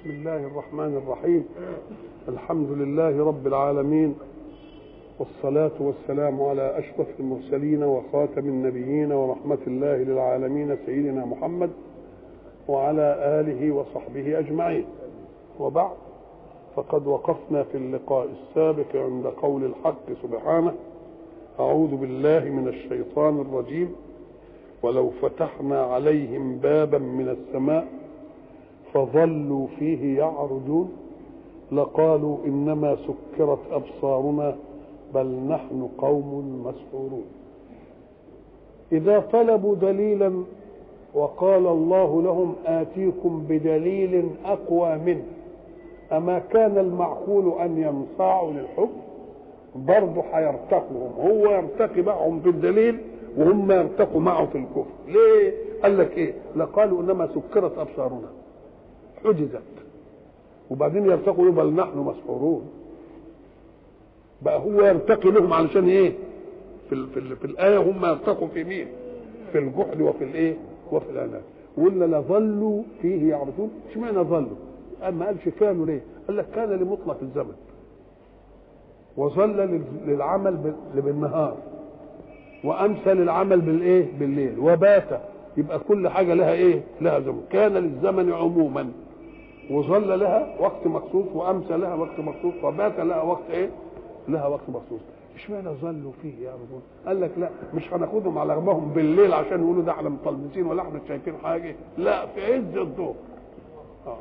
بسم الله الرحمن الرحيم الحمد لله رب العالمين والصلاة والسلام على أشرف المرسلين وخاتم النبيين ورحمة الله للعالمين سيدنا محمد وعلى آله وصحبه أجمعين وبعد فقد وقفنا في اللقاء السابق عند قول الحق سبحانه أعوذ بالله من الشيطان الرجيم ولو فتحنا عليهم بابا من السماء فظلوا فيه يعرجون لقالوا انما سكرت ابصارنا بل نحن قوم مسحورون اذا طلبوا دليلا وقال الله لهم اتيكم بدليل اقوى منه اما كان المعقول ان ينصاعوا للحكم برضه هيرتقوا هو يرتقي معهم بالدليل وهم يرتقوا معه في الكفر ليه قال لك ايه لقالوا انما سكرت ابصارنا حجزت وبعدين يرتقوا بل نحن مسحورون بقى هو يرتقي لهم علشان ايه في ال في, ال في الايه هم يرتقوا في مين في الجحد وفي الايه وفي العناد ولا لظلوا فيه يعرفون اشمعنى ظلوا قال ما قالش كانوا ليه قال لك كان لمطلق الزمن وظل للعمل بالنهار وامسى للعمل بالايه بالليل وبات يبقى كل حاجه لها ايه لها زمن كان للزمن عموما وظل لها وقت مخصوص وامسى لها وقت مخصوص وبات لها وقت ايه لها وقت مخصوص اشمعنى ظلوا فيه يا رب قال لك لا مش هناخدهم على رغمهم بالليل عشان يقولوا ده احنا مطلسين ولا احنا شايفين حاجه لا في عز الظهر آه.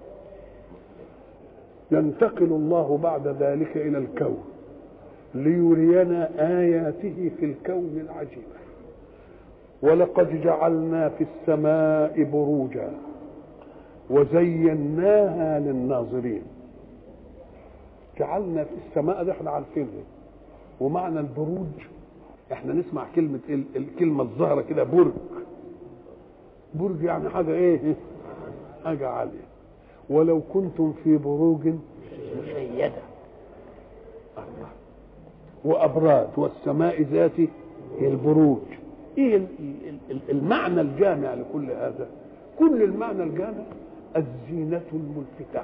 ينتقل الله بعد ذلك الى الكون ليرينا اياته في الكون العجيبه ولقد جعلنا في السماء بروجا وزيناها للناظرين جعلنا في السماء ده احنا عارفينها ومعنى البروج احنا نسمع كلمة الكلمة الظاهرة كده برج برج يعني حاجة ايه حاجة عالية ولو كنتم في بروج مشيدة وأبراج والسماء ذات البروج ايه المعنى الجامع لكل هذا كل المعنى الجامع الزينة الملفتة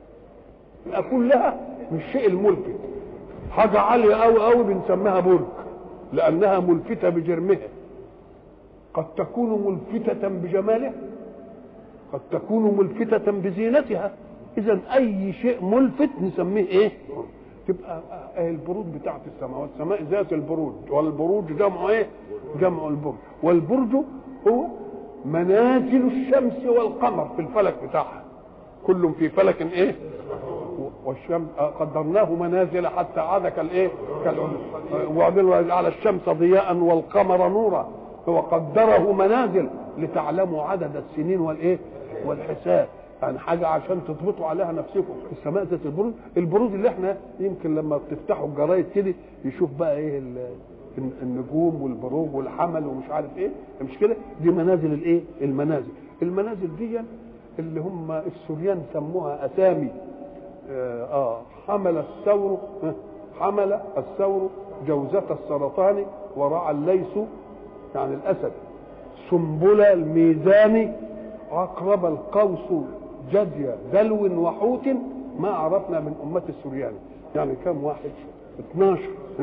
كلها مش شيء الملفت حاجة عالية أوي أوي بنسميها برج لأنها ملفتة بجرمها قد تكون ملفتة بجمالها قد تكون ملفتة بزينتها إذا أي شيء ملفت نسميه إيه؟ تبقى البروج بتاعت السماء والسماء ذات البروج والبروج جمع ايه جمع البرج والبرج هو منازل الشمس والقمر في الفلك بتاعها كل في فلك ايه والشمس قدرناه منازل حتى عاد كالايه وبعدين على الشمس ضياء والقمر نورا هو قدره منازل لتعلموا عدد السنين والايه والحساب يعني حاجه عشان تضبطوا عليها نفسكم السماء ذات البروج البروج اللي احنا يمكن لما تفتحوا الجرايد كده يشوف بقى ايه النجوم والبروج والحمل ومش عارف ايه مش كده دي منازل الايه المنازل المنازل دي اللي هم السوريان سموها اسامي اه, آه حمل الثور حمل الثور جوزة السرطان ورعى الليث يعني الاسد سنبل الميزان عقرب القوس جدي دلو وحوت ما عرفنا من أمة السريان يعني كم واحد 12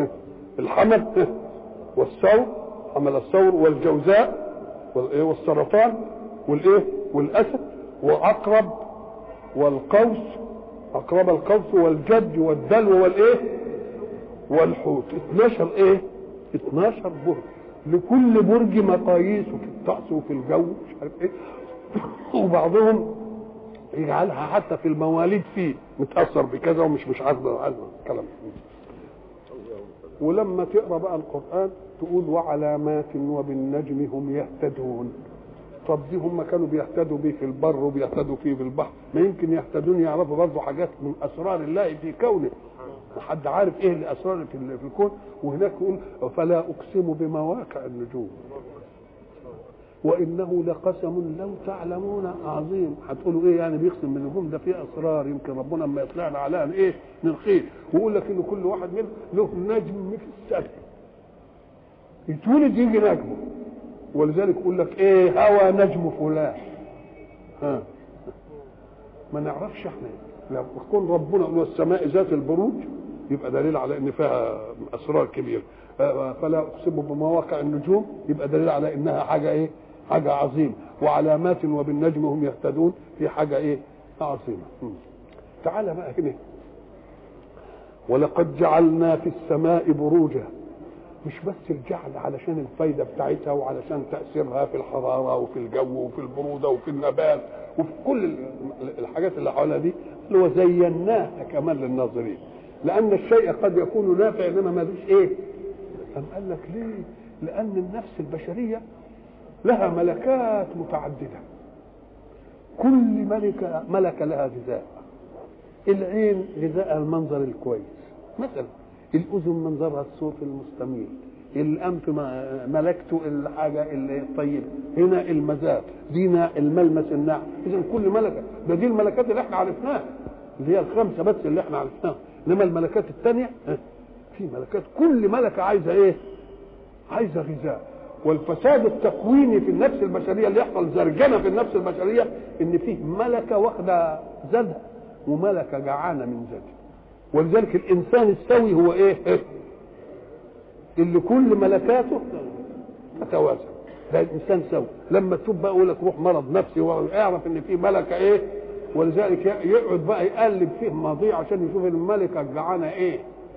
الحمل والثور حمل الثور والجوزاء والسرطان والايه والاسد وعقرب والقوس عقرب القوس والجد والدلو والايه والحوت 12 ايه 12 برج لكل برج مقاييسه في الطقس وفي الجو مش عارف ايه وبعضهم يجعلها حتى في المواليد فيه متاثر بكذا ومش مش عارف الكلام ولما تقرا بقى القران تقول وعلامات وبالنجم هم يهتدون طب دي هم كانوا بيهتدوا بيه في البر وبيهتدوا فيه في البحر ما يمكن يهتدون يعرفوا برضه حاجات من اسرار الله في كونه حد عارف ايه الاسرار في, في الكون وهناك يقول فلا اقسم بمواقع النجوم وانه لقسم لو تعلمون عظيم هتقولوا ايه يعني بيقسم بالنجوم ده فيه اسرار يمكن ربنا اما يطلعنا عليها ايه من خير ويقول لك ان كل واحد منهم له نجم في السماء يتولد يجي نجمه ولذلك يقول لك ايه هوى نجم فلان ها ما نعرفش احنا لما يكون ربنا يقول والسماء ذات البروج يبقى دليل على ان فيها اسرار كبيره فلا اقسم بمواقع النجوم يبقى دليل على انها حاجه ايه حاجه عظيمه وعلامات وبالنجم هم يهتدون في حاجه ايه عظيمه تعال بقى هنا ولقد جعلنا في السماء بروجا مش بس الجعل علشان الفايدة بتاعتها وعلشان تأثيرها في الحرارة وفي الجو وفي البرودة وفي النبات وفي كل الحاجات اللي حواليها دي اللي هو زيناها كمان للناظرين لأن الشيء قد يكون نافع إنما ملوش إيه؟ أم قال لك ليه؟ لأن النفس البشرية لها ملكات متعددة كل ملكة ملكة لها غذاء العين غذاءها المنظر الكويس مثلا الاذن منظرها الصوت المستميل الانف ملكته الحاجه الطيبه هنا المذاق دينا الملمس الناعم اذا كل ملكه ده دي الملكات اللي احنا عرفناها اللي هي الخمسه بس اللي احنا عرفناها انما الملكات الثانيه في ملكات كل ملكه عايزه ايه عايزه غذاء والفساد التكويني في النفس البشريه اللي يحصل زرجنه في النفس البشريه ان فيه ملكه واخده زادها وملكه جعانه من زادها ولذلك الانسان السوي هو ايه اللي كل ملكاته تتوازن ده الانسان سوي لما تشوف بقى يقول لك روح مرض نفسي واعرف ان في ملكه ايه ولذلك يقعد بقى يقلب فيه ماضيه عشان يشوف الملكه الجعانه ايه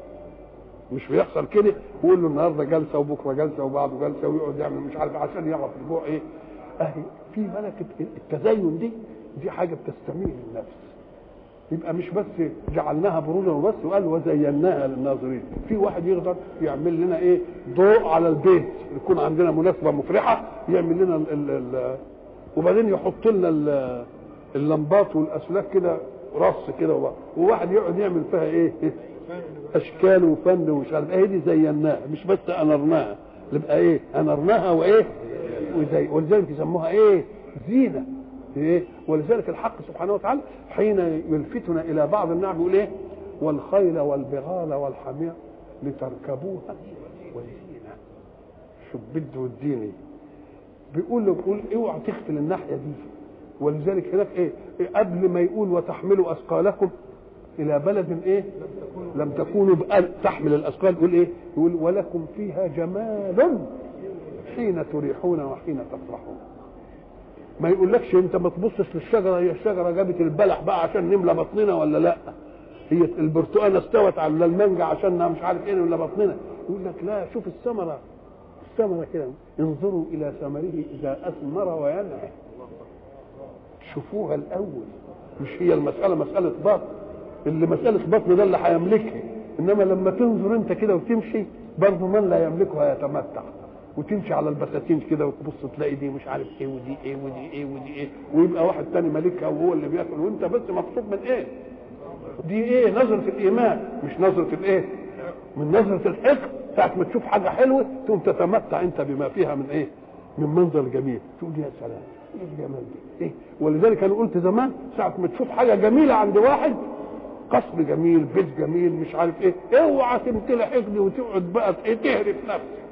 مش بيحصل كده ويقول له النهارده جلسه وبكره جلسه وبعده جلسه ويقعد يعمل مش عارف عشان يعرف الجوع ايه اهي في ملكه التزين دي دي حاجه بتستميل النفس يبقى مش بس جعلناها بروجا وبس وقال وزيناها للناظرين في واحد يقدر يعمل لنا ايه ضوء على البيت يكون عندنا مناسبه مفرحه يعمل لنا ال ال ال وبعدين يحط لنا اللمبات والاسلاك كده رص كده وواحد يقعد يعمل فيها ايه اشكال وفن ومش عارف ايه دي زيناها مش بس انرناها نبقى ايه انرناها وايه وزي ولذلك يسموها ايه زينه ايه ولذلك الحق سبحانه وتعالى حين يلفتنا الى بعض النعم يقول ايه والخيل والبغال والحمير لتركبوها وزينه شو بده والديني بيقول له بيقول اوعى تغفل الناحيه دي ولذلك هناك ايه قبل ما يقول وتحملوا اثقالكم الى بلد ايه لم تكونوا تحمل الاثقال يقول ايه يقول ولكم فيها جمال حين تريحون وحين تفرحون ما يقولكش انت ما تبصش للشجره هي الشجره جابت البلح بقى عشان نملى بطننا ولا لا هي البرتقاله استوت على المانجا عشان مش عارف ايه ولا بطننا يقول لك لا شوف الثمره الثمره كده انظروا الى ثمره اذا اثمر وينعم شوفوها الاول مش هي المساله مساله بطن اللي مساله بطن ده اللي هيملكها انما لما تنظر انت كده وتمشي برضه من لا يملكها يتمتع وتمشي على البساتين كده وتبص تلاقي دي مش عارف ايه ودي ايه ودي ايه ودي ايه ويبقى واحد تاني مالكها وهو اللي بياكل وانت بس مبسوط من ايه؟ دي ايه نظرة الايمان مش نظرة الايه؟ من نظرة الحقد ساعة ما تشوف حاجة حلوة تقوم تتمتع انت بما فيها من ايه؟ من منظر جميل تقول يا سلام ايه الجمال دي؟ ايه؟ ولذلك انا قلت زمان ساعة ما تشوف حاجة جميلة عند واحد قصر جميل بيت جميل مش عارف ايه اوعى تمتلي حقد وتقعد بقى ايه تهرف نفسك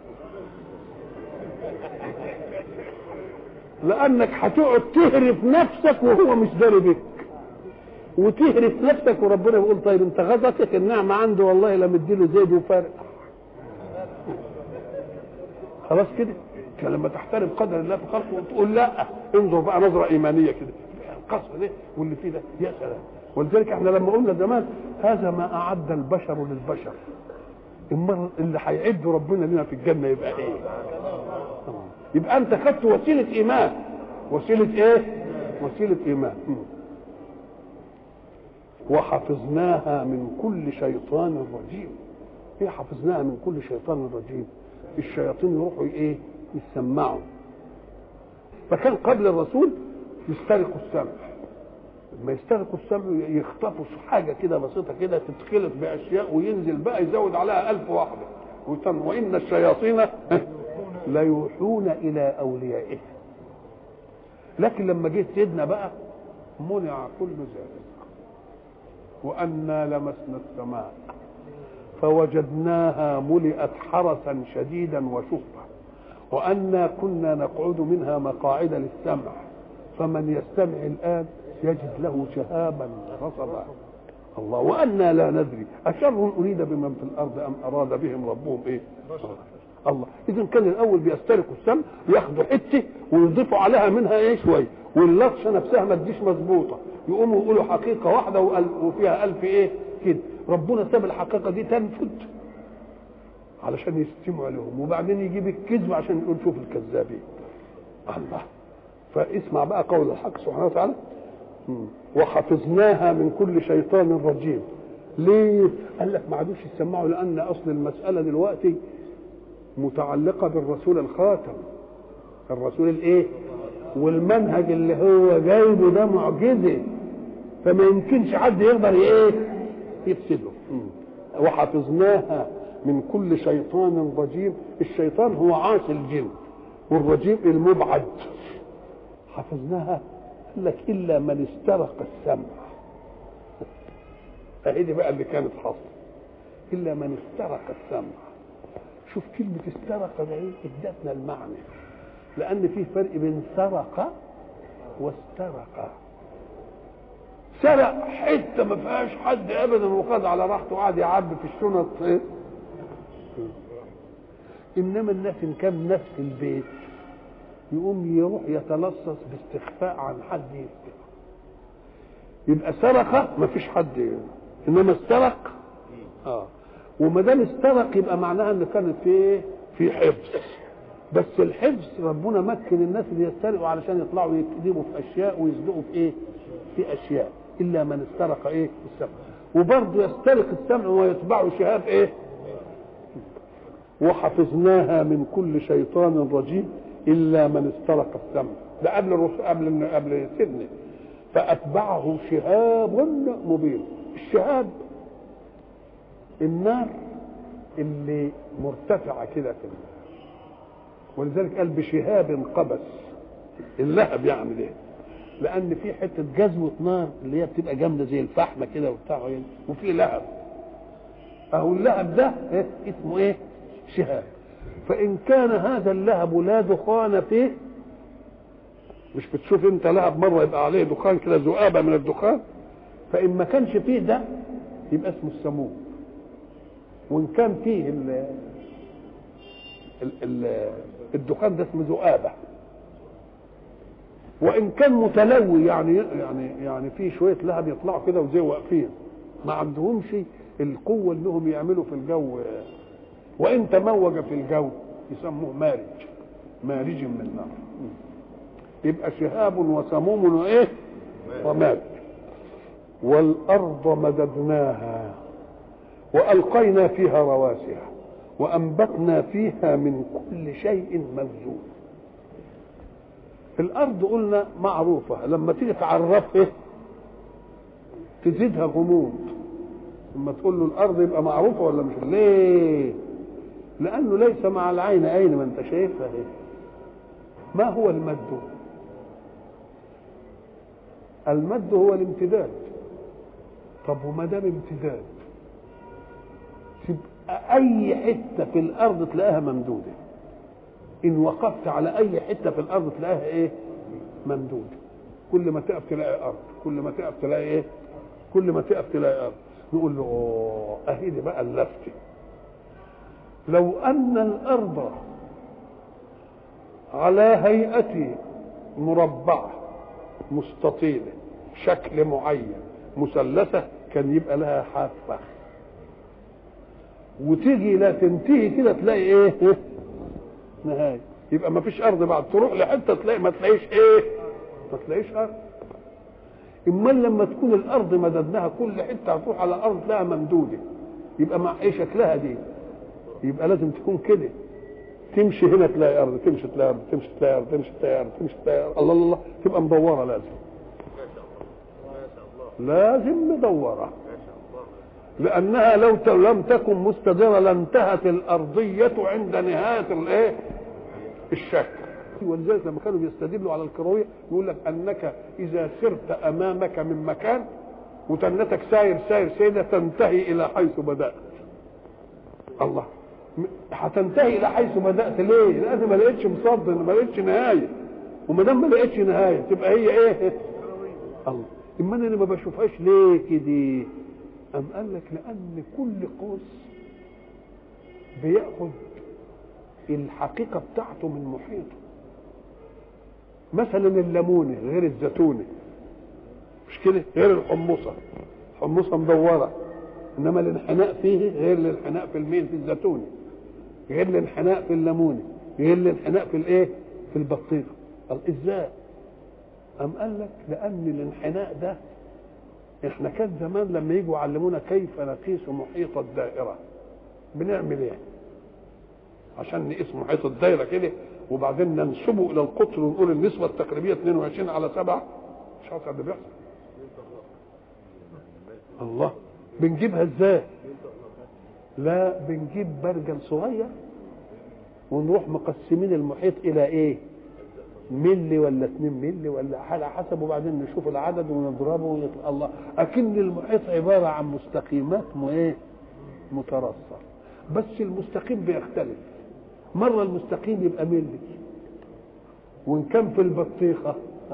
لانك هتقعد تهرف نفسك وهو مش داري بك وتهرف نفسك وربنا يقول طيب انت غزتك النعمه عنده والله لا مديله زيد وفارق خلاص كده لما تحترم قدر الله في خلقه وتقول لا انظر بقى نظره ايمانيه كده القصر ده واللي فيه ده يا سلام ولذلك احنا لما قلنا زمان هذا ما اعد البشر للبشر امال اللي هيعده ربنا لنا في الجنه يبقى ايه؟ يبقى انت خدت وسيله ايمان وسيله ايه؟ وسيله ايمان وحفظناها من كل شيطان رجيم ايه حفظناها من كل شيطان رجيم الشياطين يروحوا ايه يسمعوا فكان قبل الرسول يسترقوا السمع لما يسترقوا السمع يخطفوا حاجه كده بسيطه كده تتخلط باشياء وينزل بقى يزود عليها ألف واحده وان الشياطين ليوحون الى اوليائه لكن لما جه سيدنا بقى منع كل ذلك وأنا لمسنا السماء فوجدناها ملئت حرسا شديدا وشهبا وأنا كنا نقعد منها مقاعد للسمع فمن يستمع الآن يجد له شهابا رصدا الله وأنا لا ندري أشر أريد بمن في الأرض أم أراد بهم ربهم إيه الله إذا كان الأول بيسترقوا السم ياخدوا حتة ويضيفوا عليها منها إيه شوية واللطشة نفسها ما تجيش مظبوطة يقوموا يقولوا حقيقة واحدة وفيها ألف إيه كده ربنا ساب الحقيقة دي تنفد علشان يستمعوا لهم وبعدين يجيب الكذب عشان يقول شوف الكذابين الله فاسمع بقى قول الحق سبحانه وتعالى وحفظناها من كل شيطان رجيم ليه قال لك ما عادوش يسمعوا لان اصل المساله دلوقتي متعلقه بالرسول الخاتم الرسول الايه والمنهج اللي هو جايبه ده معجزه فما يمكنش حد يقدر ايه يفسده وحفظناها من كل شيطان رجيم الشيطان هو عاصي الجن والرجيم المبعد حفظناها قال لك الا من استرق السمع اهي دي بقى اللي كانت حاصله الا من استرق السمع شوف كلمه استرق ده ايه ادتنا المعنى لان في فرق بين سرق واسترق سرق حته ما فيهاش حد ابدا وخد على راحته وقعد يعبي في الشنط إيه؟ انما الناس ان كان ناس في البيت يقوم يروح يتلصص باستخفاء عن حد يسرق يبقى سرق ما فيش حد انما استرق اه وما دام استرق يبقى معناها ان كانت في في حفظ بس الحفظ ربنا مكن الناس اللي يسترقوا علشان يطلعوا يكذبوا في اشياء ويصدقوا في ايه؟ في اشياء الا من استرق ايه؟ السمع وبرضه يسترق السمع ويتبعه شهاب ايه؟ وحفظناها من كل شيطان رجيم الا من استرق السمع ده قبل الرسول قبل قبل سيدنا فاتبعه شهاب مبين الشهاب النار اللي مرتفعه كده في النار ولذلك قال بشهاب قبس اللهب يعني ده لان في حته جزوه نار اللي هي بتبقى جامده زي الفحمه كده وبتاع وفي لهب اهو اللهب ده إيه؟ اسمه ايه شهاب فان كان هذا اللهب لا دخان فيه مش بتشوف انت لهب مره يبقى عليه دخان كده ذؤابه من الدخان فان ما كانش فيه ده يبقى اسمه السموم وان كان فيه ال ال ال الدخان ده اسمه ذؤابه وان كان متلوي يعني يعني يعني في شويه لهب يطلعوا كده وزي واقفين ما عندهمش القوه انهم يعملوا في الجو وان تموج في الجو يسموه مارج مارج من نار يبقى شهاب وسموم وايه ومارج والارض مددناها والقينا فيها رواسي وانبتنا فيها من كل شيء موزون الارض قلنا معروفه لما تيجي تعرفها تزيدها غموض لما تقول له الارض يبقى معروفه ولا مش ليه لانه ليس مع العين عين ما انت شايفها ايه ما هو المد المد هو الامتداد طب وما دام امتداد تبقى اي حته في الارض تلاقيها ممدوده ان وقفت على اي حته في الارض تلاقيها ايه ممدوده كل ما تقف تلاقي ارض كل ما تقف تلاقي ايه كل ما تقف تلاقي ارض نقول له اوه اهي دي بقى اللفته لو ان الارض على هيئه مربعه مستطيله شكل معين مثلثه كان يبقى لها حافه وتيجي لا تنتهي كده تلاقي ايه نهايه يبقى ما فيش ارض بعد تروح لحته تلاقي ما تلاقيش ايه ما تلاقيش ارض امال لما تكون الارض مددناها كل حته هتروح على ارض تلاقيها ممدوده يبقى مع ايه شكلها دي يبقى لازم تكون كده تمشي هنا تلاقي ارض تمشي تلاقي ارض تمشي تلاقي ارض تمشي تلاقي ارض تمشي تلاقي ارض الله الله الله تبقى مدوره لازم لازم مدوره لانها لو لم تكن مستديره لانتهت الارضيه عند نهايه الايه الشكل ولذلك لما كانوا بيستدلوا على الكرويه يقول لك انك اذا سرت امامك من مكان وتنتك ساير ساير سيدة تنتهي الى حيث بدات الله هتنتهي الى حيث بدات ليه؟ لان ما لقيتش مصد ما لقيتش نهايه وما دام ما لقيتش نهايه تبقى هي ايه؟ الله اما انا ما بشوفهاش ليه كده ام قال لك لان كل قوس بياخذ الحقيقه بتاعته من محيطه مثلا الليمونه غير الزيتونه مش كده غير الحمصه حمصه مدوره انما الانحناء فيه غير الانحناء في المين في الزيتونه غير الانحناء في الليمونه غير الانحناء في الايه في البطيخه قال ازاي أم قال لك لأن الانحناء ده احنا كان زمان لما يجوا يعلمونا كيف نقيس محيط الدائرة بنعمل ايه؟ عشان نقيس محيط الدائرة كده وبعدين ننسبه إلى القطر ونقول النسبة التقريبية 22 على 7 مش عارف اللي بيحصل الله بنجيبها ازاي؟ لا بنجيب برجل صغير ونروح مقسمين المحيط إلى ايه؟ ملي ولا 2 ملي ولا على حسب وبعدين نشوف العدد ونضربه ويطلع الله اكن المحيط عباره عن مستقيمات مو ايه مترصه بس المستقيم بيختلف مره المستقيم يبقى ملي وان كان في البطيخه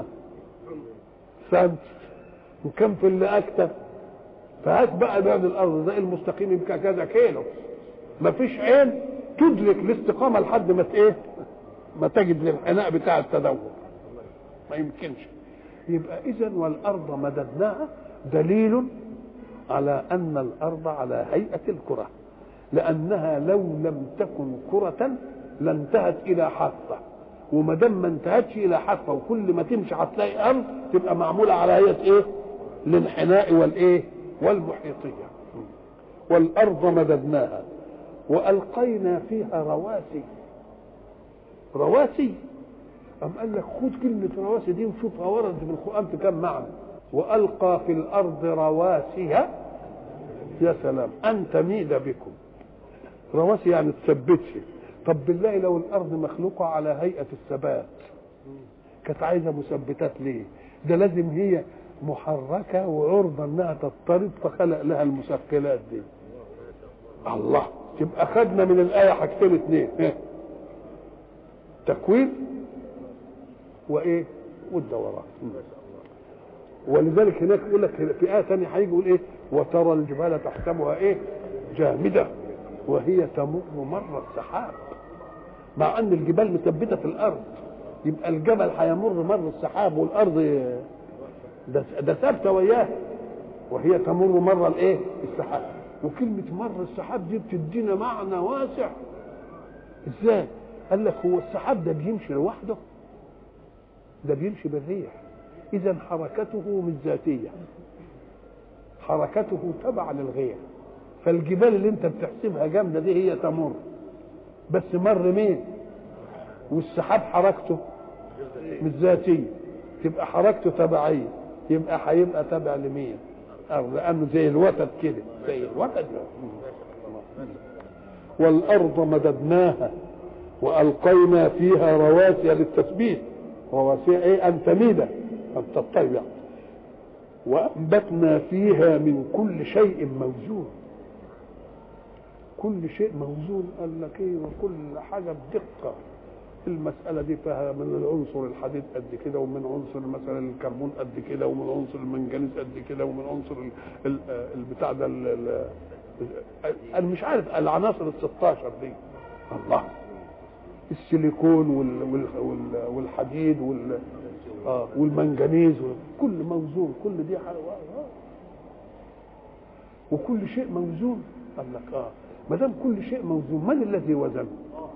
سنت وان كان في اللي اكتر فهات بقى بعد الارض ده المستقيم يبقى كذا كيلو مفيش عين تدرك الاستقامه لحد ما ايه ما تجد الانحناء بتاع التدور ما يمكنش يبقى اذا والارض مددناها دليل على ان الارض على هيئه الكره لانها لو لم تكن كره لانتهت الى حافه وما دام ما انتهتش الى حافه وكل ما تمشي هتلاقي ارض تبقى معموله على هيئه ايه؟ الانحناء والايه؟ والمحيطيه والارض مددناها والقينا فيها رواسي رواسي أم قال لك خد كلمة رواسي دي وشوفها وردت في القرآن في كم معنى وألقى في الأرض رواسي يا سلام أن تميد بكم رواسي يعني تثبتش طب بالله لو الأرض مخلوقة على هيئة الثبات كانت عايزة مثبتات ليه؟ ده لازم هي محركة وعرضة انها تضطرب فخلق لها المثقلات دي الله يبقى خدنا من الآية حاجتين اتنين تكوين وايه والدوران ولذلك هناك يقول لك في آية ثانية هيجي يقول ايه وترى الجبال تحسبها ايه جامدة وهي تمر مر السحاب مع ان الجبال مثبتة في الارض يبقى الجبل هيمر مر السحاب والارض ده ده ثابته وياه وهي تمر مر الايه السحاب وكلمة مر السحاب دي بتدينا معنى واسع ازاي قال لك هو السحاب ده بيمشي لوحده ده بيمشي بالريح اذا حركته مش ذاتيه حركته تبع للغير فالجبال اللي انت بتحسبها جامده دي هي تمر بس مر مين والسحاب حركته مش ذاتيه تبقى حركته تبعيه يبقى هيبقى تبع لمين أو لانه زي الوتد كده زي الوتد والارض مددناها والقينا فيها رواسي للتثبيت رواسي ايه ان تميد ان تطلع وانبتنا فيها من كل شيء موزون كل شيء موزون قال لك ايه وكل حاجه بدقه المساله دي فيها من العنصر الحديد قد كده ومن عنصر مثلا الكربون قد كده ومن عنصر المنجنيز قد كده ومن عنصر البتاع ده انا مش عارف العناصر ال 16 دي الله السيليكون وال وال وال والحديد وال آه والمنجنيز كل موزون كل دي حاجه وكل شيء موزون قال لك اه ما دام كل شيء موزون من الذي وزنه؟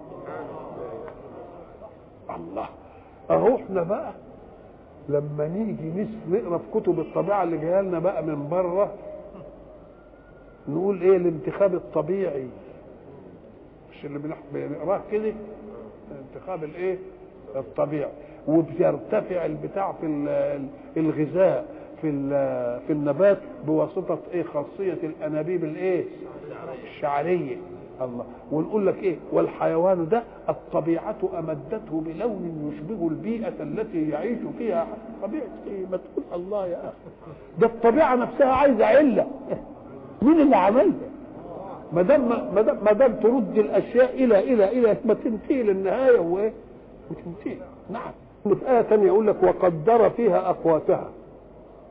الله اهو احنا بقى لما نيجي نقرا في كتب الطبيعه اللي جايه لنا بقى من بره نقول ايه الانتخاب الطبيعي مش اللي بنقراه كده الانتخاب الايه الطبيعي وبيرتفع البتاع في الغذاء في في النبات بواسطه ايه خاصيه الانابيب الايه الشعريه الله ونقول لك ايه والحيوان ده الطبيعة أمدته بلون يشبه البيئة التي يعيش فيها طبيعة ايه ما تقول الله يا أخي ده الطبيعة نفسها عايزة علة مين اللي عملها ما دام ما دام ترد الاشياء الى الى الى ما تنتهي للنهايه وايه وتنتهي نعم في آية ثانية يقول لك وقدر فيها أقواتها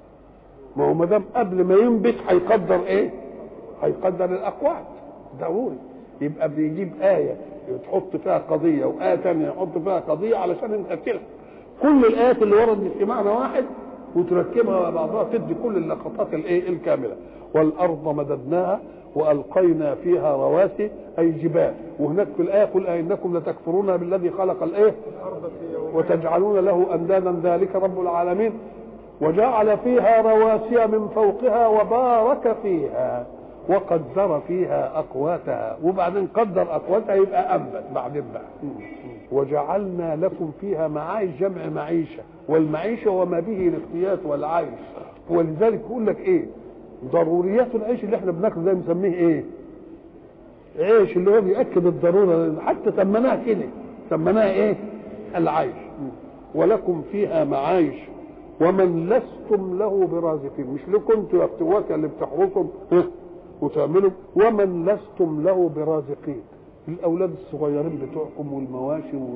ما هو ما دام قبل ما ينبت هيقدر ايه هيقدر الاقوات ضروري يبقى بيجيب ايه تحط فيها قضيه وايه ثانيه يحط فيها قضيه علشان انت تلحق كل الايات اللي وردت في معنى واحد وتركبها مع بعضها تدي كل اللقطات الايه الكامله والارض مددناها والقينا فيها رواسي اي جبال وهناك في الايه قل انكم لتكفرون بالذي خلق الايه وتجعلون له اندادا ذلك رب العالمين وجعل فيها رواسي من فوقها وبارك فيها وقدر فيها اقواتها وبعدين قدر اقواتها يبقى انبت بعدين بقى وجعلنا لكم فيها معايش جمع معيشه والمعيشه وما به الاختيات والعيش ولذلك يقول لك ايه ضروريات العيش اللي احنا بناكله ده بنسميه ايه عيش اللي هو بيأكد الضرورة حتى سميناها كده سميناها ايه العيش ولكم فيها معايش ومن لستم له برازقين مش لكم انتوا يا افتوات اللي بتحركم وتعملوا ومن لستم له برازقين الاولاد الصغيرين بتوعكم والمواشي و...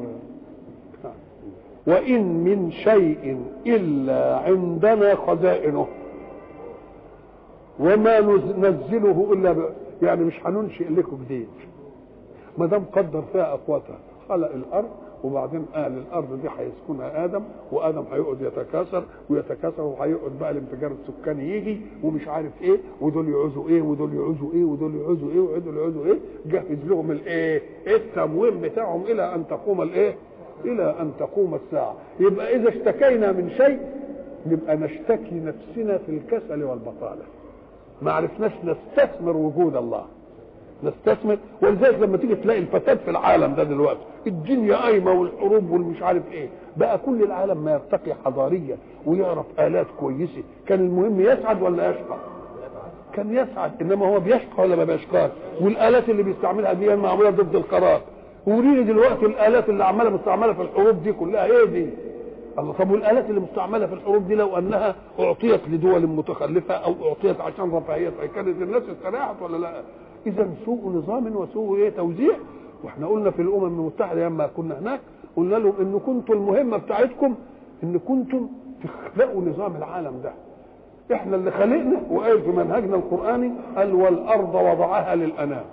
وان من شيء الا عندنا خزائنه وما ننزله الا ب... يعني مش هننشئ لكم جديد ما دام قدر فيها اقواتها خلق الارض وبعدين قال الارض دي هيسكنها ادم وادم هيقعد يتكاثر ويتكاثر وهيقعد بقى الانفجار السكاني يجي ومش عارف ايه ودول يعوزوا ايه ودول يعوزوا ايه ودول يعوزوا ايه ودول يعوزوا ايه جهز لهم الايه التموين بتاعهم الى ان تقوم الايه الى ان تقوم الساعه يبقى اذا اشتكينا من شيء نبقى نشتكي نفسنا في الكسل والبطاله ما عرفناش نستثمر وجود الله نستثمر ولذلك لما تيجي تلاقي الفساد في العالم ده دلوقتي الدنيا قايمه والحروب والمش عارف ايه بقى كل العالم ما يرتقي حضاريا ويعرف الات كويسه كان المهم يسعد ولا يشقى كان يسعد انما هو بيشقى ولا ما بيشقاش والالات اللي بيستعملها دي معموله ضد القرار وريني دلوقتي الالات اللي عماله مستعمله في الحروب دي كلها ايه دي الله طب والالات اللي مستعمله في الحروب دي لو انها اعطيت لدول متخلفه او اعطيت عشان رفاهيتها كانت الناس استريحت ولا لا؟ اذا سوء نظام وسوء ايه توزيع واحنا قلنا في الامم المتحده لما كنا هناك قلنا لهم ان كنتم المهمه بتاعتكم ان كنتم تخلقوا نظام العالم ده احنا اللي خلقنا وقال في منهجنا القراني قال والارض وضعها للانام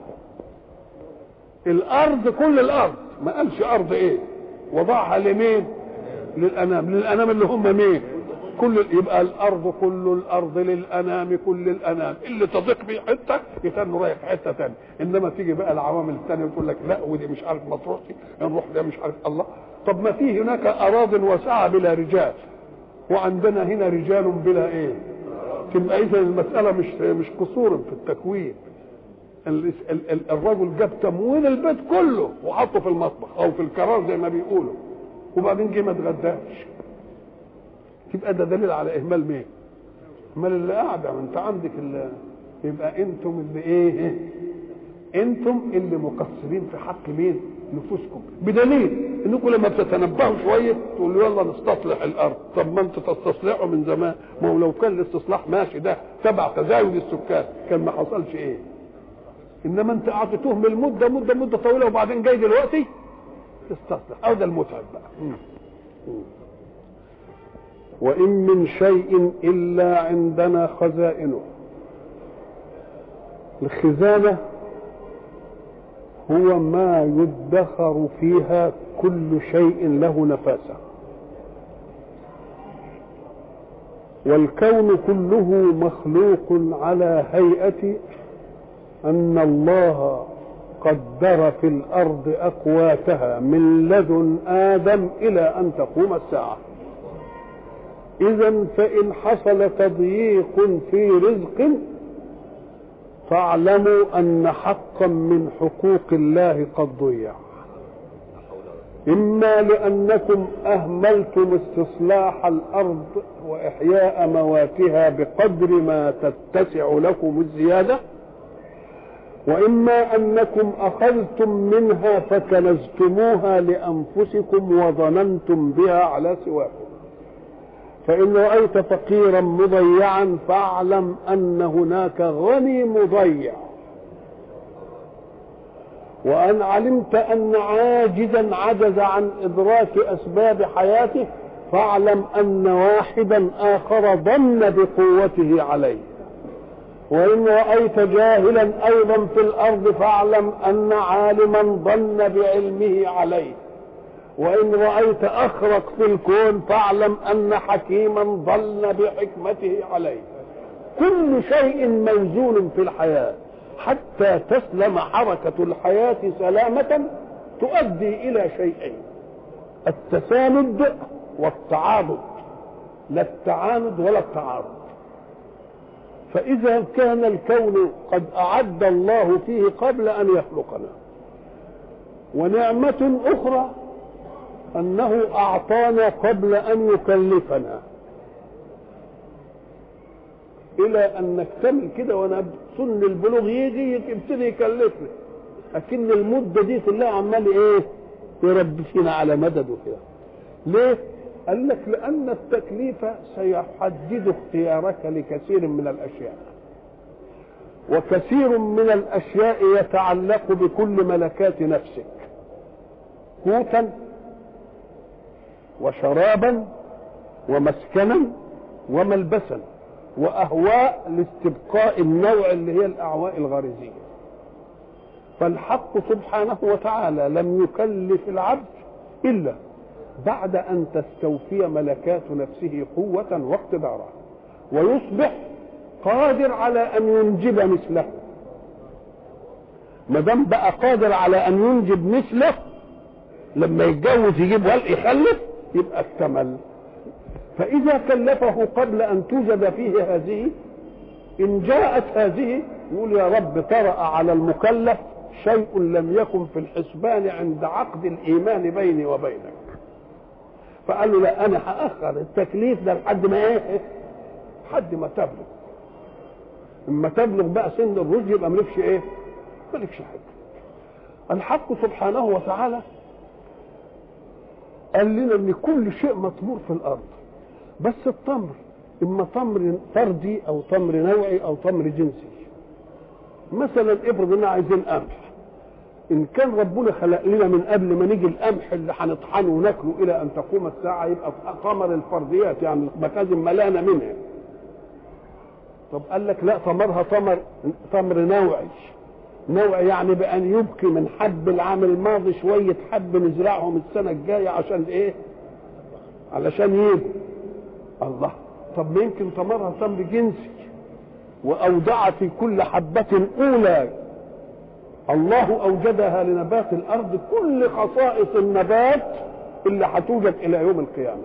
الارض كل الارض ما قالش ارض ايه وضعها لمين للانام للانام اللي هم مين كل يبقى الارض كل الارض للانام كل الانام اللي تضيق بيه حته يتنوا رايح في حته ثانيه انما تيجي بقى العوامل الثانيه وتقول لك لا ودي مش عارف ما تروحش نروح ده مش عارف الله طب ما في هناك اراض واسعه بلا رجال وعندنا هنا رجال بلا ايه تبقى اذا المساله مش مش قصور في التكوين الرجل جاب تموين البيت كله وحطه في المطبخ او في الكرار زي ما بيقولوا وبعدين جه ما اتغداش تبقى ده دليل على اهمال مين؟ اهمال اللي قاعده ما انت عندك اللي يبقى انتم اللي ايه؟ انتم اللي مقصرين في حق مين؟ نفوسكم بدليل انكم لما بتتنبهوا شويه تقولوا يلا نستصلح الارض طب ما انتوا تستصلحوا من زمان ما هو لو كان الاستصلاح ماشي ده تبع تزايد السكان كان ما حصلش ايه؟ انما انت اعطيتوهم المده مده مده طويله وبعدين جاي دلوقتي تستصلح او ده المتعب بقى م. م. وإن من شيء إلا عندنا خزائنه الخزانة هو ما يدخر فيها كل شيء له نفاسة والكون كله مخلوق على هيئة أن الله قدر في الأرض أقواتها من لدن آدم إلى أن تقوم الساعة إذا فإن حصل تضييق في رزق فاعلموا أن حقا من حقوق الله قد ضيع إما لأنكم أهملتم استصلاح الأرض وإحياء مواتها بقدر ما تتسع لكم الزيادة وإما أنكم أخذتم منها فكنزتموها لأنفسكم وظننتم بها على سواكم فإن رأيت فقيرا مضيعا فاعلم أن هناك غني مضيع وأن علمت أن عاجزا عجز عن إدراك أسباب حياته فاعلم ان واحدا اخر ظن بقوته عليه وان رايت جاهلا ايضا في الارض فاعلم ان عالما ظن بعلمه عليه وان رايت اخرق في الكون فاعلم ان حكيما ظن بحكمته عليه كل شيء موزون في الحياه حتى تسلم حركه الحياه سلامه تؤدي الى شيئين التساند والتعاضد لا التعاند ولا التعارض فإذا كان الكون قد أعد الله فيه قبل أن يخلقنا ونعمة أخرى أنه أعطانا قبل أن يكلفنا إلى أن نكتمل كده وأنا سن البلوغ يجي يبتدي يكلفنا لكن المدة دي كلها عمال إيه يربي فينا على مدد وكده ليه؟ قال لك لأن التكليف سيحدد اختيارك لكثير من الأشياء وكثير من الأشياء يتعلق بكل ملكات نفسك قوتا وشرابا ومسكنا وملبسا وأهواء لاستبقاء النوع اللي هي الأعواء الغريزية فالحق سبحانه وتعالى لم يكلف العبد إلا بعد أن تستوفي ملكات نفسه قوة واقتدارا ويصبح قادر على أن ينجب مثله ما دام بقى قادر على أن ينجب مثله لما يتجوز يجيب ولد يخلف يبقى اكتمل فإذا كلفه قبل أن توجد فيه هذه إن جاءت هذه يقول يا رب طرأ على المكلف شيء لم يكن في الحسبان عند عقد الإيمان بيني وبينك فقال له لا انا هاخر التكليف ده لحد ما ايه لحد ما تبلغ اما تبلغ بقى سن الرشد يبقى مالكش ايه مالكش حاجه الحق سبحانه وتعالى قال لنا ان كل شيء مطمور في الارض بس التمر اما تمر فردي او تمر نوعي او تمر جنسي مثلا افرض ان عايزين قمح ان كان ربنا خلق لنا من قبل ما نيجي القمح اللي هنطحنه وناكله الى ان تقوم الساعه يبقى ثمر الفرديات يعني مخازن ملانه منها طب قال لك لا ثمرها ثمر ثمر نوعي نوعي يعني بان يبقي من حب العام الماضي شويه حب نزرعهم السنه الجايه عشان ايه علشان يبقوا الله طب يمكن ثمرها ثمر جنسي واودع في كل حبه اولى الله اوجدها لنبات الارض كل خصائص النبات اللي هتوجد الى يوم القيامه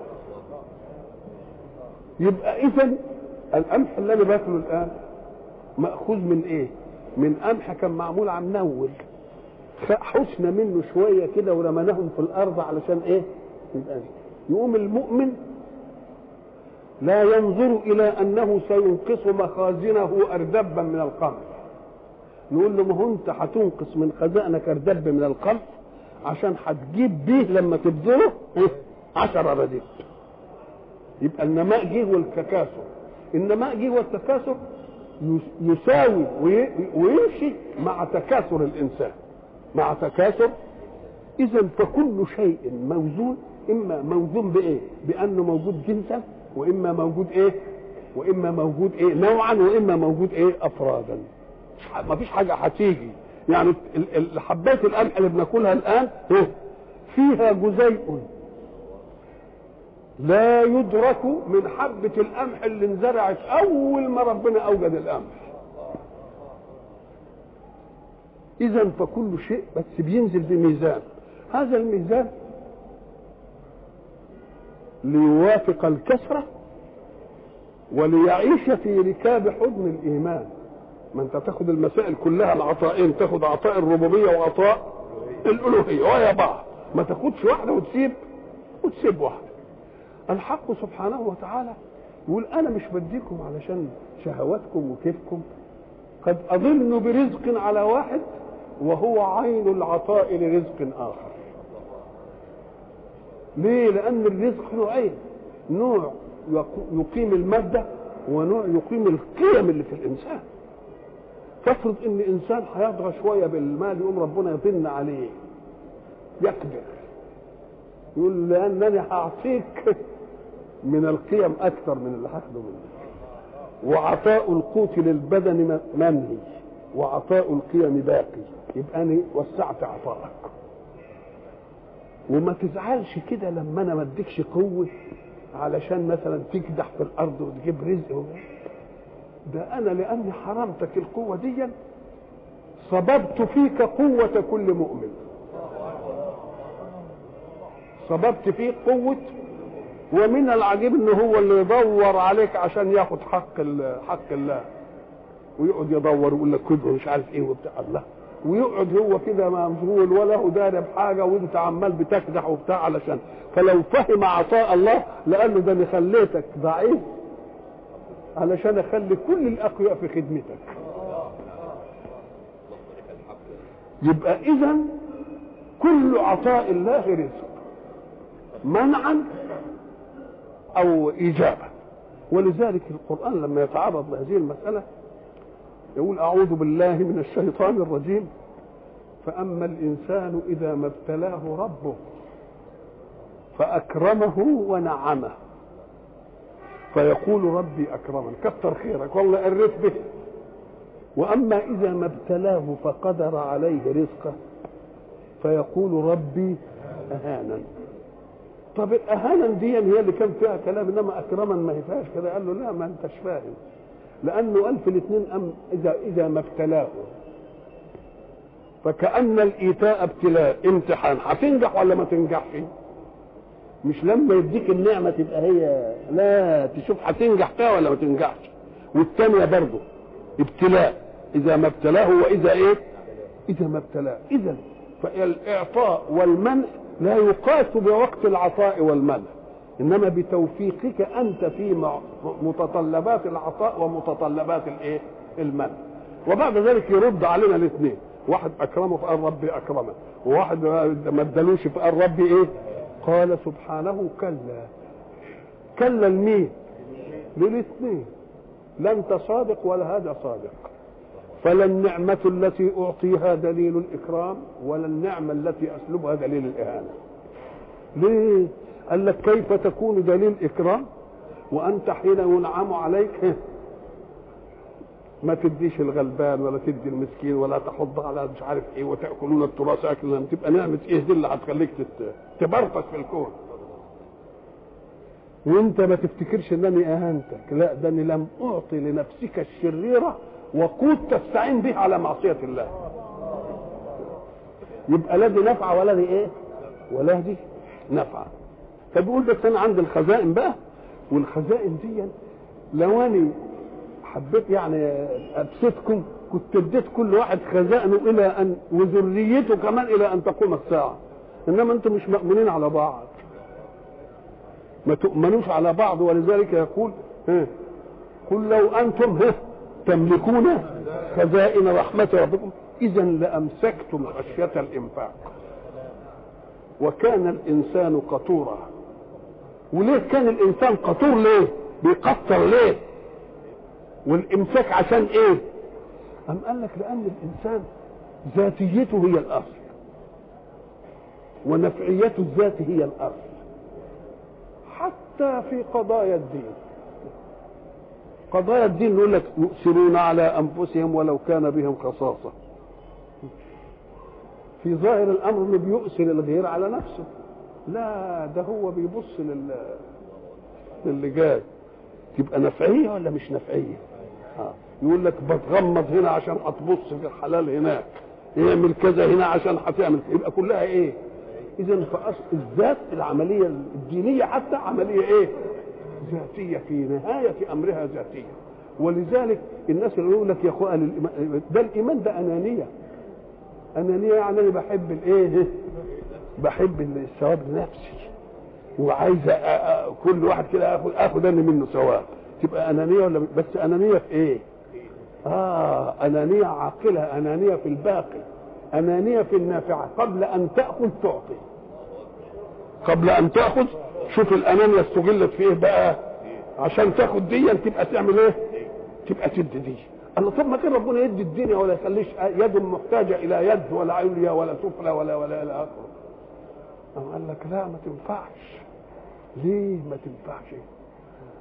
يبقى اذا القمح اللي انا باكله الان ماخوذ من ايه من قمح كان معمول عن نول حسنا منه شويه كده ورمناهم في الارض علشان ايه يبقى يقوم المؤمن لا ينظر الى انه سينقص مخازنه اردبا من القمح نقول له ما هو انت هتنقص من خزائنك اردب من القمح عشان هتجيب بيه لما تبذله ايه 10 رديف يبقى النماء جه والتكاثر النماء جه والتكاثر يساوي ويمشي مع تكاثر الانسان مع تكاثر اذا فكل شيء موزون اما موزون بايه بانه موجود جنسا واما موجود ايه واما موجود ايه نوعا واما موجود ايه افرادا ما فيش حاجه هتيجي يعني حبات القمح اللي بناكلها الان فيها جزيء لا يدرك من حبة القمح اللي انزرعت أول ما ربنا أوجد القمح إذا فكل شيء بس بينزل بميزان هذا الميزان ليوافق الكسرة وليعيش في ركاب حضن الإيمان ما أنت تاخد المسائل كلها العطائين تاخد عطاء الربوبية وعطاء الألوهية ويا بعض ما تاخدش واحدة وتسيب وتسيب واحدة الحق سبحانه وتعالى يقول انا مش بديكم علشان شهواتكم وكيفكم قد اظن برزق على واحد وهو عين العطاء لرزق اخر ليه لان الرزق نوعين نوع يقيم الماده ونوع يقيم القيم اللي في الانسان تفرض ان انسان هيطغى شويه بالمال يقوم ربنا يطن عليه يكبر يقول لانني هعطيك من القيم اكثر من اللي هاخده منك وعطاء القوت للبدن منهي وعطاء القيم باقي يبقى انا وسعت عطائك وما تزعلش كده لما انا ما اديكش قوه علشان مثلا تكدح في الارض وتجيب رزق ده انا لاني حرمتك القوه دي صببت فيك قوه كل مؤمن صببت فيك قوه ومن العجيب ان هو اللي يدور عليك عشان ياخد حق حق الله ويقعد يدور ويقول لك كده مش عارف ايه وبتاع الله ويقعد هو كده مشغول ولا هو داري بحاجه وانت عمال بتكدح وبتاع علشان فلو فهم عطاء الله لقال له ده انا خليتك ضعيف علشان اخلي كل الاقوياء في خدمتك يبقى اذا كل عطاء الله رزق منعا او ايجابا ولذلك القران لما يتعرض لهذه المساله يقول اعوذ بالله من الشيطان الرجيم فاما الانسان اذا ما ابتلاه ربه فاكرمه ونعمه فيقول ربي اكرمن كتر خيرك والله قريت به واما اذا ما ابتلاه فقدر عليه رزقه فيقول ربي اهانا طب الاهانا دي هي اللي كان فيها كلام انما اكرما ما هي فيهاش كده قال له لا ما انتش فاهم لانه قال في الاثنين ام اذا اذا ما ابتلاه فكأن الإيتاء ابتلاء امتحان هتنجح ولا ما تنجحش مش لما يديك النعمة تبقى هي لا تشوف هتنجح فيها ولا ما تنجحش والثانية برضه ابتلاء إذا ما ابتلاه وإذا إيه إذا ما ابتلاه إذا فالإعطاء والمنع لا يقاس بوقت العطاء والمنع انما بتوفيقك انت في متطلبات العطاء ومتطلبات الايه المنع وبعد ذلك يرد علينا الاثنين واحد اكرمه فقال ربي اكرمه وواحد ما ادالوش فقال ربي ايه قال سبحانه كلا كلا لمين للاثنين لا انت صادق ولا هذا صادق فلا النعمة التي أعطيها دليل الإكرام ولا النعمة التي أسلبها دليل الإهانة ليه؟ قال لك كيف تكون دليل إكرام وأنت حين ينعم عليك ما تديش الغلبان ولا تدي المسكين ولا تحض على مش عارف ايه وتاكلون التراث اكلا تبقى نعمه ايه دي اللي هتخليك تبرطش في الكون وانت ما تفتكرش انني اهنتك لا ده اني لم اعطي لنفسك الشريره وقود تستعين به على معصيه الله يبقى لا دي نفعه ولا دي ايه ولا دي نفعه فبيقول بس انا عندي الخزائن بقى والخزائن دي لو انا حبيت يعني ابسطكم كنت اديت كل واحد خزائنه الى ان وذريته كمان الى ان تقوم الساعه انما انتم مش مؤمنين على بعض ما تؤمنوش على بعض ولذلك يقول ها قل لو انتم ها تملكون خزائن رحمه ربكم اذا لامسكتم خشيه الانفاق وكان الانسان قطورا وليه كان الانسان قطور ليه بيقطر ليه والامساك عشان ايه ام قال لك لان الانسان ذاتيته هي الاصل ونفعيته الذات هي الاصل حتى في قضايا الدين قضايا الدين يقول لك يؤثرون على انفسهم ولو كان بهم خصاصه في ظاهر الامر انه بيؤثر الغير على نفسه لا ده هو بيبص لل للي جاي تبقى نفعيه ولا مش نفعيه آه. يقول لك بتغمض هنا عشان هتبص في الحلال هناك يعمل كذا هنا عشان هتعمل يبقى كلها ايه اذا فاصل الذات العمليه الدينيه حتى عمليه ايه ذاتيه في نهايه امرها ذاتيه ولذلك الناس اللي يقول لك يا اخوان ده الايمان ده انانيه انانيه يعني انا بحب الايه بحب الثواب لنفسي وعايز كل واحد كده اخد اخد انا منه ثواب تبقى انانيه ولا بس انانيه في ايه اه انانيه عاقله انانيه في الباقي انانيه في النافعه قبل ان تاخذ تعطي قبل ان تاخذ شوف الانانيه استغلت في ايه بقى عشان تاخد دي تبقى تعمل ايه تبقى تدي دي الله طب ما كان ربنا يدي الدنيا ولا يخليش يد محتاجه الى يد ولا عليا ولا سفلى ولا ولا الى اخره قال لك لا ما تنفعش ليه ما تنفعش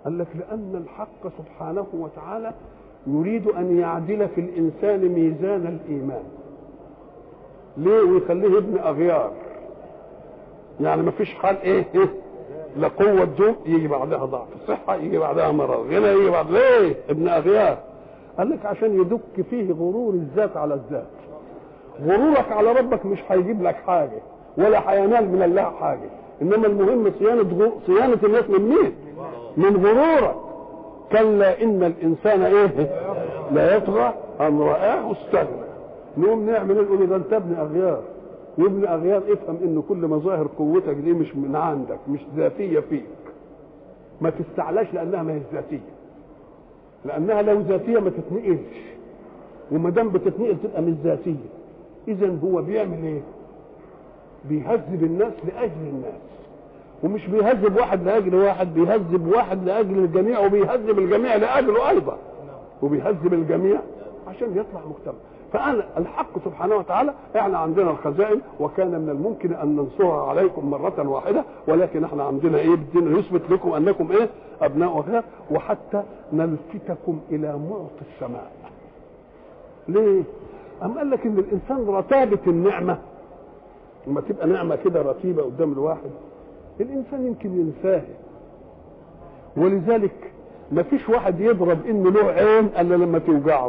قال لك لأن الحق سبحانه وتعالى يريد أن يعدل في الإنسان ميزان الإيمان ليه ويخليه ابن أغيار يعني ما فيش حال إيه, إيه؟ لا قوة دوب يجي بعدها ضعف صحة يجي بعدها مرض غنى يجي بعد ليه ابن أغيار قال لك عشان يدك فيه غرور الذات على الذات غرورك على ربك مش هيجيب لك حاجة ولا هينال من الله حاجة إنما المهم صيانة صيانة الناس من مين؟ من غرورك كلا إن الإنسان إيه؟ لا يطغى أن رآه استغنى نقوم نعمل نقول له ده أنت ابن أغيار وابن أغيار افهم إن كل مظاهر قوتك دي مش من عندك مش ذاتية فيك ما تستعلاش لأنها ما هي ذاتية لأنها لو ذاتية ما تتنقلش وما دام بتتنقل تبقى مش ذاتية إذا هو بيعمل إيه؟ بيهذب الناس لأجل الناس ومش بيهذب واحد لاجل واحد بيهذب واحد لاجل الجميع وبيهذب الجميع لاجله ايضا وبيهذب الجميع عشان يطلع مجتمع فانا الحق سبحانه وتعالى احنا عندنا الخزائن وكان من الممكن ان ننصرها عليكم مره واحده ولكن احنا عندنا ايه بدنا يثبت لكم انكم ايه ابناء وكذا وحتى نلفتكم الى معطي السماء ليه؟ أم قال لك ان الانسان رتابه النعمه لما تبقى نعمه كده رتيبه قدام الواحد الانسان يمكن ينساها ولذلك ما فيش واحد يضرب انه له عين الا لما توجعه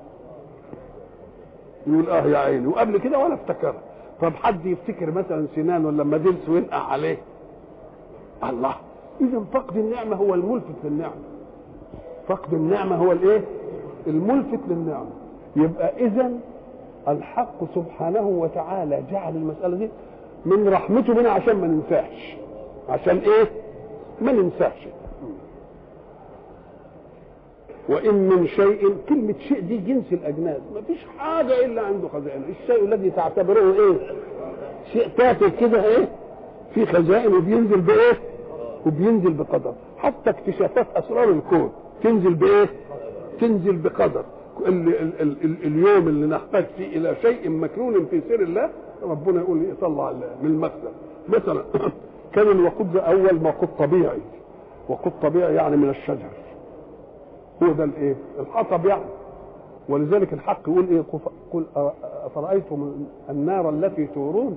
يقول اه يا عيني وقبل كده ولا افتكرها طب حد يفتكر مثلا سنان ولا لما دلس وينقع عليه الله اذا فقد النعمه هو الملفت للنعمه فقد النعمه هو الايه الملفت للنعمه يبقى اذا الحق سبحانه وتعالى جعل المساله دي من رحمته بنا عشان ما ننساش عشان ايه ما ننساش وان من شيء كلمه شيء دي جنس الاجناس ما فيش حاجه الا عنده خزائن الشيء الذي تعتبره ايه شيء تافه كده ايه في خزائن وبينزل بايه وبينزل بقدر حتى اكتشافات اسرار الكون تنزل بايه تنزل بقدر ال ال ال ال اليوم اللي نحتاج فيه الى شيء مكنون في سر الله ربنا يقول يطلع من المخزن مثلا كان الوقود ده اول وقود طبيعي وقود طبيعي يعني من الشجر هو ده الايه الحطب يعني ولذلك الحق يقول ايه قل افرايتم النار التي تورون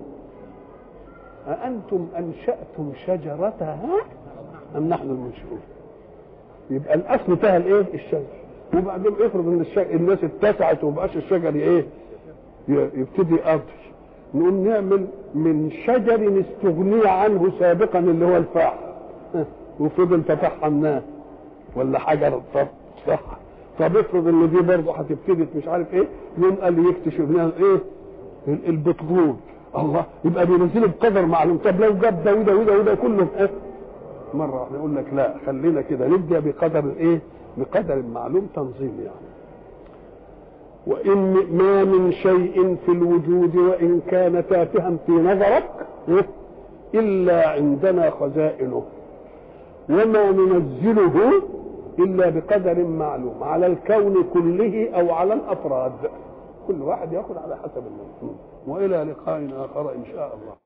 أأنتم أنشأتم شجرتها أم نحن المنشئون يبقى الأصل بتاعها الإيه؟ الشجر وبعدين افرض إن الشجر الناس اتسعت ومبقاش الشجر إيه؟ يبتدي يقضي نقوم نعمل من شجر استغني عنه سابقا اللي هو الفحم وفضل تفحمناه ولا حجر طب صح طب افرض ان دي برضه هتبتدي مش عارف ايه يوم قال يكتشف لنا ايه البترول الله يبقى بينزلوا بقدر معلوم طب لو جاب ده وده وده وده كله ايه مره واحده يقول لك لا خلينا كده نبدا بقدر ايه بقدر معلوم تنظيم يعني وإن ما من شيء في الوجود وإن كان تافها في نظرك إلا عندنا خزائنه وما ننزله إلا بقدر معلوم على الكون كله أو على الأفراد كل واحد يأخذ على حسب النظر وإلى لقاء آخر إن شاء الله